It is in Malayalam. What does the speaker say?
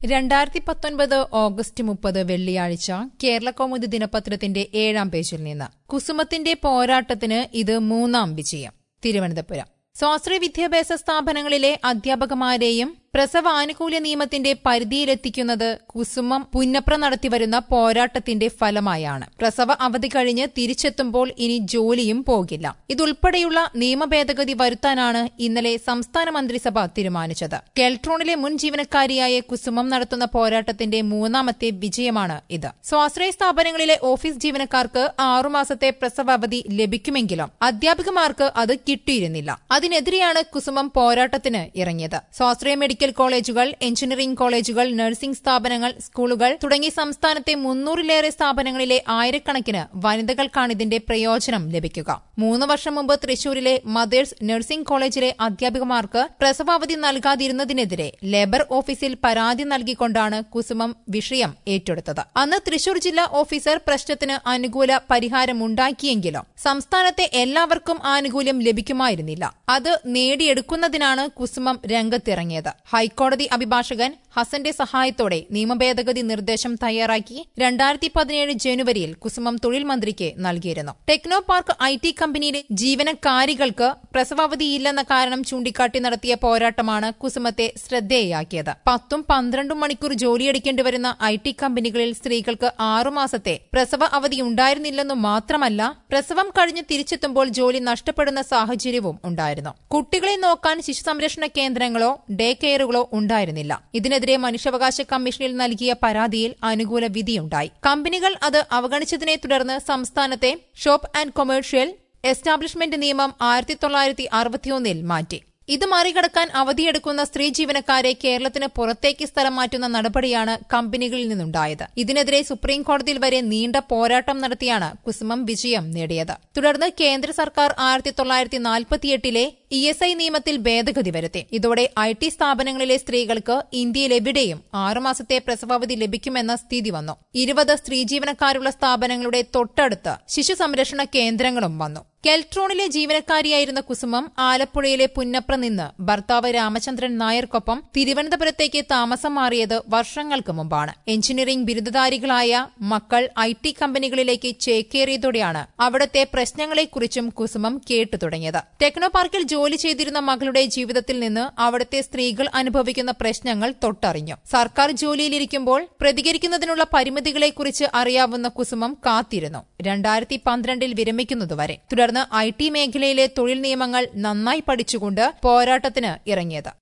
രണ്ടായിരത്തി പത്തൊൻപത് ഓഗസ്റ്റ് മുപ്പത് വെള്ളിയാഴ്ച കേരള കൗമുദി ദിനപത്രത്തിന്റെ ഏഴാം പേജിൽ നിന്ന് കുസുമത്തിന്റെ പോരാട്ടത്തിന് ഇത് മൂന്നാം വിജയം തിരുവനന്തപുരം സ്വാശ്രയ വിദ്യാഭ്യാസ സ്ഥാപനങ്ങളിലെ അധ്യാപകമാരെയും പ്രസവ ആനുകൂല്യ നിയമത്തിന്റെ പരിധിയിലെത്തിക്കുന്നത് കുസുമം പുന്നപ്ര നടത്തിവരുന്ന പോരാട്ടത്തിന്റെ ഫലമായാണ് പ്രസവ അവധി കഴിഞ്ഞ് തിരിച്ചെത്തുമ്പോൾ ഇനി ജോലിയും പോകില്ല ഇതുൾപ്പെടെയുള്ള നിയമ ഭേദഗതി വരുത്താനാണ് ഇന്നലെ സംസ്ഥാന മന്ത്രിസഭ തീരുമാനിച്ചത് കെൽട്രോണിലെ മുൻ ജീവനക്കാരിയായ കുസുമം നടത്തുന്ന പോരാട്ടത്തിന്റെ മൂന്നാമത്തെ വിജയമാണ് ഇത് സ്വാശ്രയ സ്ഥാപനങ്ങളിലെ ഓഫീസ് ജീവനക്കാർക്ക് ആറുമാസത്തെ പ്രസവ അവധി ലഭിക്കുമെങ്കിലും അധ്യാപികമാർക്ക് അത് കിട്ടിയിരുന്നില്ല അതിനെതിരെയാണ് കുസുമം പോരാട്ടത്തിന് ഇറങ്ങിയത് സ്വാശ്രയ മെഡിക്കൽ കോളേജുകൾ എഞ്ചിനീയറിംഗ് കോളേജുകൾ നഴ്സിംഗ് സ്ഥാപനങ്ങൾ സ്കൂളുകൾ തുടങ്ങി സംസ്ഥാനത്തെ മുന്നൂറിലേറെ സ്ഥാപനങ്ങളിലെ ആയിരക്കണക്കിന് വനിതകൾക്കാണ് ഇതിന്റെ പ്രയോജനം ലഭിക്കുക മൂന്ന് വർഷം മുമ്പ് തൃശൂരിലെ മദേഴ്സ് നഴ്സിംഗ് കോളേജിലെ അധ്യാപികമാർക്ക് പ്രസവാവധി നൽകാതിരുന്നതിനെതിരെ ലേബർ ഓഫീസിൽ പരാതി നൽകിക്കൊണ്ടാണ് കുസുമം വിഷയം ഏറ്റെടുത്തത് അന്ന് തൃശൂർ ജില്ലാ ഓഫീസർ പ്രശ്നത്തിന് അനുകൂല പരിഹാരമുണ്ടാക്കിയെങ്കിലും സംസ്ഥാനത്തെ എല്ലാവർക്കും ആനുകൂല്യം ലഭിക്കുമായിരുന്നില്ല അത് നേടിയെടുക്കുന്നതിനാണ് കുസുമം രംഗത്തിറങ്ങിയത് ഹൈക്കോടതി അഭിഭാഷകൻ ഹസന്റെ സഹായത്തോടെ നിയമഭേദഗതി നിർദ്ദേശം തയ്യാറാക്കി രണ്ടായിരത്തി പതിനേഴ് ജനുവരിയിൽ കുസുമം തൊഴിൽ മന്ത്രിക്ക് നൽകിയിരുന്നു ടെക്നോ പാർക്ക് ഐ ടി കമ്പനിയിലെ ജീവനക്കാരികൾക്ക് പ്രസവാവധിയില്ലെന്ന കാരണം ചൂണ്ടിക്കാട്ടി നടത്തിയ പോരാട്ടമാണ് കുസുമത്തെ ശ്രദ്ധേയാക്കിയത് പത്തും പന്ത്രണ്ടും മണിക്കൂർ ജോലിയെടുക്കേണ്ടി വരുന്ന ഐ ടി കമ്പനികളിൽ സ്ത്രീകൾക്ക് ആറുമാസത്തെ പ്രസവ അവധി ഉണ്ടായിരുന്നില്ലെന്നു മാത്രമല്ല പ്രസവം കഴിഞ്ഞ് തിരിച്ചെത്തുമ്പോൾ ജോലി നഷ്ടപ്പെടുന്ന സാഹചര്യവും ഉണ്ടായിരുന്നു കുട്ടികളെ നോക്കാൻ ശിശു സംരക്ഷണ കേന്ദ്രങ്ങളോ ഡേ കെയറുകളോ ഉണ്ടായിരുന്നില്ല ഇതിനെതിരെ മനുഷ്യാവകാശ കമ്മീഷനിൽ നൽകിയ പരാതിയിൽ അനുകൂല വിധിയുണ്ടായി കമ്പനികൾ അത് അവഗണിച്ചതിനെ തുടർന്ന് സംസ്ഥാനത്തെ ഷോപ്പ് ആൻഡ് കൊമേഴ്ഷ്യൽ എസ്റ്റാബ്ലിഷ്മെന്റ് നിയമം ആയിരത്തി തൊള്ളായിരത്തി അറുപത്തിയൊന്നിൽ മാറ്റി ഇത് മറികടക്കാൻ അവധിയെടുക്കുന്ന സ്ത്രീ ജീവനക്കാരെ കേരളത്തിന് പുറത്തേക്ക് സ്ഥലം മാറ്റുന്ന നടപടിയാണ് കമ്പനികളിൽ നിന്നുണ്ടായത് ഇതിനെതിരെ സുപ്രീം കോടതിയിൽ വരെ നീണ്ട പോരാട്ടം നടത്തിയാണ് കുസുമം വിജയം നേടിയത് തുടർന്ന് കേന്ദ്ര സർക്കാർ ആയിരത്തി തൊള്ളായിരത്തി നാൽപ്പത്തിയെട്ടിലെ ഇ എസ് ഐ നിയമത്തിൽ ഭേദഗതി വരുത്തി ഇതോടെ ഐ ടി സ്ഥാപനങ്ങളിലെ സ്ത്രീകൾക്ക് ഇന്ത്യയിൽ എവിടെയും ആറുമാസത്തെ പ്രസവാവധി ലഭിക്കുമെന്ന സ്ഥിതി വന്നു ഇരുപത് സ്ത്രീ ജീവനക്കാരുള്ള സ്ഥാപനങ്ങളുടെ തൊട്ടടുത്ത് ശിശു സംരക്ഷണ കേന്ദ്രങ്ങളും വന്നു കെൽട്രോണിലെ ജീവനക്കാരിയായിരുന്ന കുസുമം ആലപ്പുഴയിലെ പുന്നപ്ര നിന്ന് ഭർത്താവ് രാമചന്ദ്രൻ നായർക്കൊപ്പം തിരുവനന്തപുരത്തേക്ക് താമസം മാറിയത് വർഷങ്ങൾക്ക് മുമ്പാണ് എഞ്ചിനീയറിംഗ് ബിരുദധാരികളായ മക്കൾ ഐ ടി കമ്പനികളിലേക്ക് ചേക്കേറിയതോടെയാണ് അവിടത്തെ പ്രശ്നങ്ങളെക്കുറിച്ചും കുസുമം കേട്ടു തുടങ്ങിയത് ടെക്നോ പാർക്കിൽ ജോലി ചെയ്തിരുന്ന മകളുടെ ജീവിതത്തിൽ നിന്ന് അവിടുത്തെ സ്ത്രീകൾ അനുഭവിക്കുന്ന പ്രശ്നങ്ങൾ തൊട്ടറിഞ്ഞു സർക്കാർ ജോലിയിലിരിക്കുമ്പോൾ പ്രതികരിക്കുന്നതിനുള്ള പരിമിതികളെക്കുറിച്ച് അറിയാവുന്ന കുസുമം കാത്തിരുന്നു രണ്ടായിരത്തി പന്ത്രണ്ടിൽ വിരമിക്കുന്നതുവരെ തുടർന്ന് ഐ ടി മേഖലയിലെ തൊഴിൽ നിയമങ്ങൾ നന്നായി പഠിച്ചുകൊണ്ട് പോരാട്ടത്തിന് ഇറങ്ങിയത്